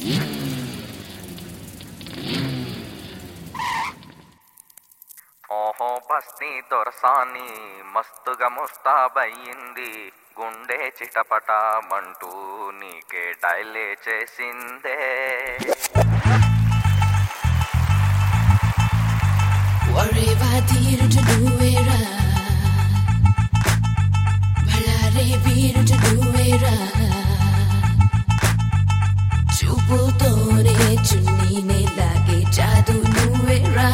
ఓహో బస్తీ దొరసాని మస్తుగా ముస్తాబయ్యింది గుండె చిటపటామంటూ నీకే డైలే చేసిందే వరేవా తీరుటు నువ్వేరా బళ్ళారే వీరుటు నువ్వేరా చూపుతోనే చున్నీనే లాగే జాదు నువ్వేరా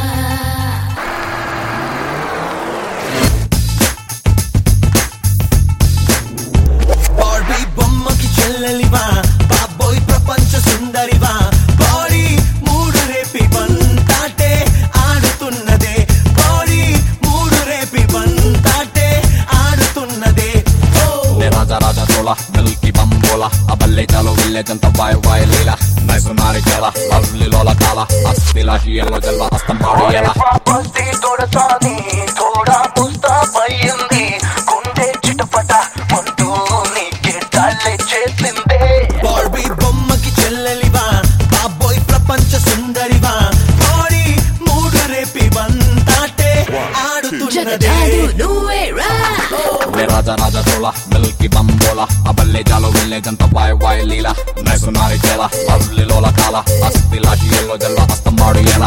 బాడీ బొమ్మకి చెల్లెలివా బాబోయ్ ప్రపంచ సుందరివా బాడీ మూడు రేపి బంతాటే ఆడుతున్నదే బాడీ మూడు రేపి బంతాటే ఆడుతున్నదే ఓ నే రాజా రాజా తోల మిల్కి బంబోల ఆ బల్లే చాలో విల్లేజంత వాయ్ వాయ్ లీల నైస్ నారి కేల లవ్లీ లోల కాల అస్తిల హీయలో జల్వ అస్తం పాడియల బస్తీ తోడసాని తోడా ముస్తాబయ్యింది గుండె చిటపట అంటూ నీకే డాలే చేసిందే బార్బీ బొమ్మకి చెల్లెలివా బాబోయ్ ప్రపంచ సుందరివా బాడీ మూడు రేపి బంతాటే ఆడుతున్నదే జగజాదు నువ్వేరా నే రాజా రాజా తోల మిల్కి బంబోల ఆ బల్లే చాలో విల్లేజంత వాయ్ వాయ్ లీల నైస్ నారి కేల లవ్లీ లోల కాల అస్తిల హీయలో జల్వ అస్తం పాడియల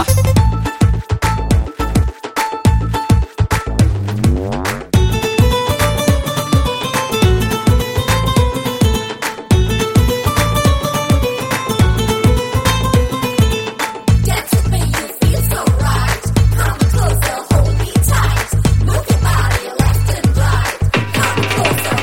Dance with me, you feel so right. Come closer, hold me tight. Move your body left and right. Come closer.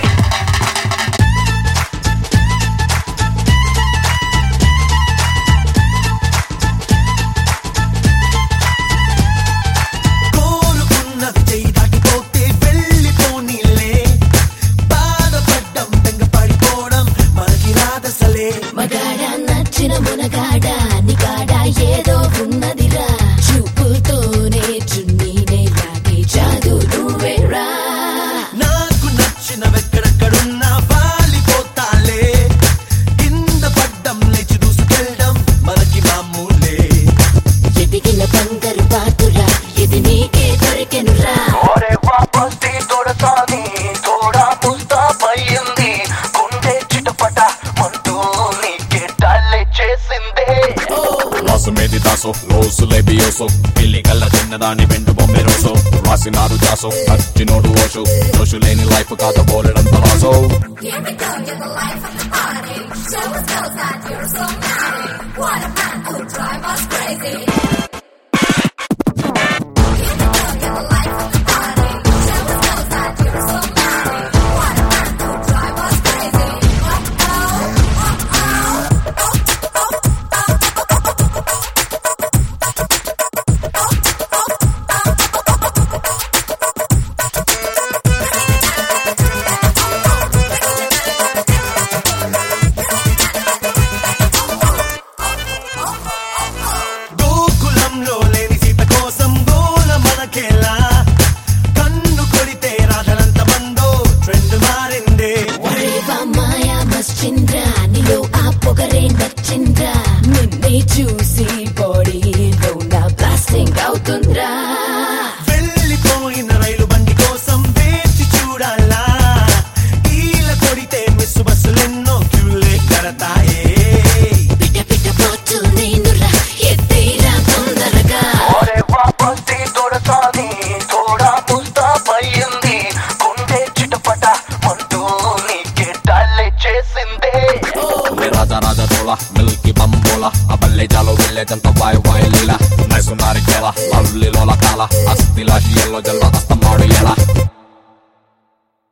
కోరుకున్నది చేయి దాటిపోతే వెళ్ళిపోనీలే బాధపడ్డం బెంగ పడిపోవడం మనకి రాదసలే మగాడ నచ్చిన మునగాడ నిగాడ ఏదో ఉన్నదిరా చూపుతోనే చున్నీనే లాగే జాదు నువ్వేరా నాకు నచ్చిన వెక్కడెక్కడున్నా వాలిపోతాలే కింద పడ్డం లేచి దూసుకెళ్ళడం మనకి మామూలే ఎదిగిన బంగారు బాతురా ఇది నీకే దొరికెనురా ఓరే వాపస్తే తోడసాని తోడా ముస్తాబయ్యింది గుండె చిటపట అంటూ నీకే డాలే చేసిందే లాసు మేది దాసో లోసు లేబియోసో పిల్లి కళ్ళ చిన్నదాని వెండు బొమ్మె రోసో రాసినారు జాసో నచ్చినోడు ఓషు దోషు లేని లైఫ్ కాద బోలెడంత రాసో Here we go, you're the life of the party. Show us girls that you're so naughty. What a man could drive us crazy. Here we go, you're the life of the party. Show us girls that you're so naughty. What a man could drive us crazy. Uh-oh, uh-oh. గోకులంలో లేని సీత కోసం గోల మనకెలా కన్ను కొడితే రాధనంత మందో trend మారిందే Oreva మాయా మశ్చింద్రా నీలో ఆ పొగరే నచ్చింద్రా నిన్నే చూసి బాడీలో నా బ్లాస్టింగ్ అవుతుందిరా వెళ్ళిపోయిన రైలు బండి కోసం వేచి చూడాలా ఈల కొడితే మిస్సు బస్సులెన్నో క్యూలే కడతాయే పిట పిట పోతూ నేనురా ఎత్తేరా తొందరగా ఓరే వాపస్తే తోడసాని తోడా ముస్తాబయ్యింది గుండె చిటపట అంటూ నీకే డాలే చేసిందే నే రాజా రాజా తోల మిల్కి బంబోల ఆ బల్లే చాలో విల్లేజంత వాయ్ వాయ్ లీల నైస్ నారి కేల లవ్లీ లోల కాల అస్తిల హీయలో జల్వ